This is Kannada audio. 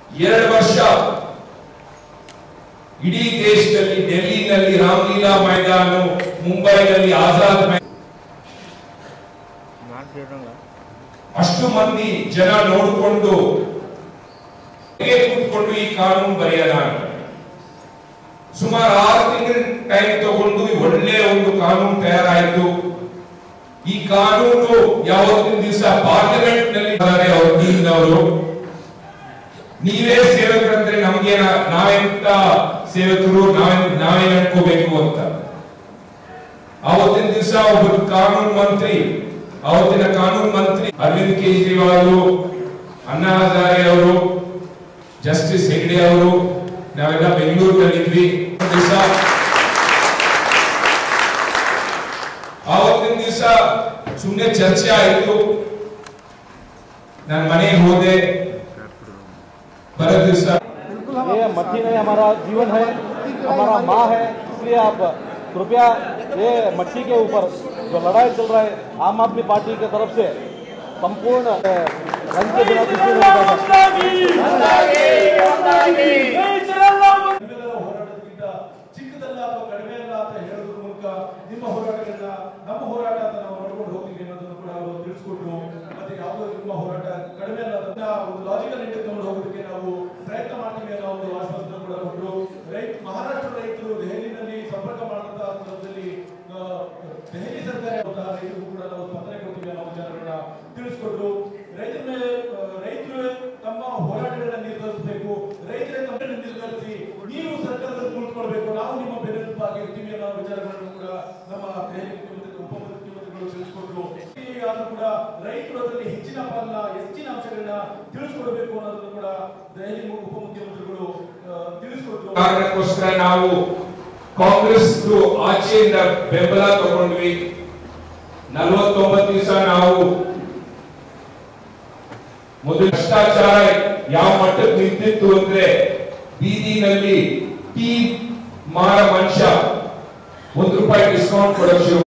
ಎರಡು ವರ್ಷ ಇಡೀ ದೇಶದಲ್ಲಿ ಡೆಲ್ಲಿನಲ್ಲಿ ರಾಮಲೀಲಾ ಮೈದಾನ ಮುಂಬೈನಲ್ಲಿ ಆಜಾದ್ ಮೈ ಅಷ್ಟು ಮಂದಿ ಜನ ನೋಡಿಕೊಂಡು ಹೇಗೆ ಕೂತ್ಕೊಂಡು ಈ ಕಾನೂನು ಬರೆಯೋಣ ಅಂತ. ಸುಮಾರು ಆರು ತಿಂಗಳ ಟೈಮ್ ತಗೊಂಡು ಒಳ್ಳೆ ಒಂದು ಕಾನೂನು ತಯಾರಾಯಿತು ಈ ಕಾನೂನು ಯಾವತ್ತಿನ ದಿವಸ ಪಾರ್ಲಿಮೆಂಟ್ ನಲ್ಲಿ ಇದ್ದಾರೆ ಅವ್ರ ಟೀಮ್ನವರು ನೀವೇ ಸೇವಕರಂದ್ರೆ ನಮ್ಗೆ ನಾವೆಂತ ಸೇವಕರು ನಾವೇ ನಾವೇನ್ ಅನ್ಕೋಬೇಕು ಅಂತ ಅವತ್ತಿನ ದಿವಸ ಒಬ್ಬರು ಕಾನೂನು ಮಂತ್ರಿ ಅವತ್ತಿನ ಕಾನೂನು ಮಂತ್ರಿ ಅರವಿಂದ್ ಕೇಜ್ರಿವಾಲ್ ಅಣ್ಣಾ ಹಜಾರೆ ಅವರು ಜಸ್ಟಿಸ್ ಹೆಗ್ಡೆ ಅವರು ನಾವೆಲ್ಲ ಬೆಂಗಳೂರಿನಲ್ಲಿದ್ವಿ ದಿವಸ ಆವತ್ತಿನ ದಿವಸ ಸುಮ್ಮನೆ ಚರ್ಚೆ ಆಯಿತು ನಾನು ಮನೆಗೆ ಹೋದೆ ಬರೋ ದಿವಸ ये मट्टी नहीं हमारा जीवन है हमारा माँ है इसलिए आप कृपया ये मट्टी के ऊपर जो लड़ाई चल रहा है आम आदमी पार्टी की तरफ से संपूर्ण अ, रंग के बिना कुछ भी नहीं होगा ನಿಮ್ಮೆಲ್ಲರ ಹೋರಾಟಕ್ಕಿಂತ ಚಿಕ್ಕದಲ್ಲ ಅಥವಾ ಕಡಿಮೆ ಅಲ್ಲ ಅಂತ ಹೇಳೋದ್ರ ಮೂಲಕ ನಿಮ್ಮ ಹೋರಾಟಗಳನ್ನ ನಮ್ಮ ಹೋರಾಟ ಅಂತ ನಾವು ನೋಡ್ಕೊಂಡು ಹೋಗ್ತೀವಿ ಅನ್ನೋದನ್ನು ಕೂಡ ಅವರು ತಿಳಿಸ್ಕೊಟ್ರು ಮತ್ತೆ ಯಾವುದೋ ನಿಮ್ಮ ಹೋರಾಟ ಕಡಿಮೆ ಅಲ್ಲ ಅದನ್ನ ಒಂದು ಲಾಜಿಕಲ್ ಎಂಡ್ ತಗೊಂಡು ಹೋಗೋದಕ್ಕೆ ನಾವು ಪ್ರಯತ್ನ ಮಾಡ್ತೀವಿ ಅನ್ನೋ ಒಂದು ಆಶ್ವಾಸನೆ ಕೂಡ ಕೊಟ್ಟರು ರೈತ ಮಹಾರಾಷ್ಟ್ರ ರೈತರು ದೆಹಲಿನಲ್ಲಿ ಸಂಪರ್ಕ ಮಾಡಿದಂತಹ ಸಂದರ್ಭದಲ್ಲಿ ಆ, ದೆಹಲಿ ಸರ್ಕಾರ ಇರುವಂತಹ ರೈತರಿಗೂ ಕೂಡ ನಾವು ಸ್ಪಂದನೆ ಕೊಡ್ತೀವಿ ಅನ್ನೋ ವಿಚಾರಗಳನ್ನ ತಿಳಿಸ್ಕೊಟ್ರು ರೈತರ ಮೇಲೆ ಆ, ರೈತರು ತಮ್ಮ ಹೋರಾಟಗಳನ್ನ ನಿರ್ಧರಿಸಬೇಕು ರೈತರೇ ತಮ್ಮನ್ನು ನಿರ್ಧರಿಸಿ ನೀವು ಸರ್ಕಾರದಲ್ಲಿ ಕುಳಿತುಕೊಳ್ಬೇಕು ನಾವು ನಿಮ್ಮ ಬೆನ್ನೆಲುಬಾಗಿ ಇರ್ತೀವಿ ಅನ್ನೋ ವಿಚಾರಗಳನ್ನು ಕೂಡ ನಮ್ಮ ದೆಹಲಿ ಮುಖ್ಯಮಂತ್ರಿ ಉಪಮುಖ್ಯಮಂತ್ರಿಗಳು ತಿಳಿಸ್ಕೊಟ್ರು ಆದ್ರೂ ಕೂಡ ರೈತರು ಅದರಲ್ಲಿ ಹೆಚ್ಚಿನ ಪಾಲನ ಹೆಚ್ಚಿನ ಅಂಶಗಳನ್ನ ತಿಳಿಸ್ಕೊಡ್ಬೇಕು ಅನ್ನೋದನ್ನು ಕೂಡ ದೆಹಲಿ ಉಪಮುಖ್ಯಮಂತ್ರಿಗಳು ಆ, ತಿಳಿಸ್ಕೊಟ್ರು ಕಾರಣಕ್ಕೋಸ್ಕರ ನಾವು ಕಾಂಗ್ರೆಸ್ ಆಚೆಯಿಂದ ಬೆಂಬಲ ತಗೊಂಡ್ವಿ ನಲವತ್ತೊಂಬತ್ತು ದಿವಸ ನಾವು ಮೊದಲು ಭ್ರಷ್ಟಾಚಾರ ಯಾವ ಮಟ್ಟಕ್ಕೆ ನಿಂತಿತ್ತು ಅಂದ್ರೆ ಬೀದಿನಲ್ಲಿ ಟೀ ಮಾರ ಮನುಷ್ಯ ಒಂದು ರೂಪಾಯಿ ಡಿಸ್ಕೌಂಟ್ ಕೊಡೋ ಶುರು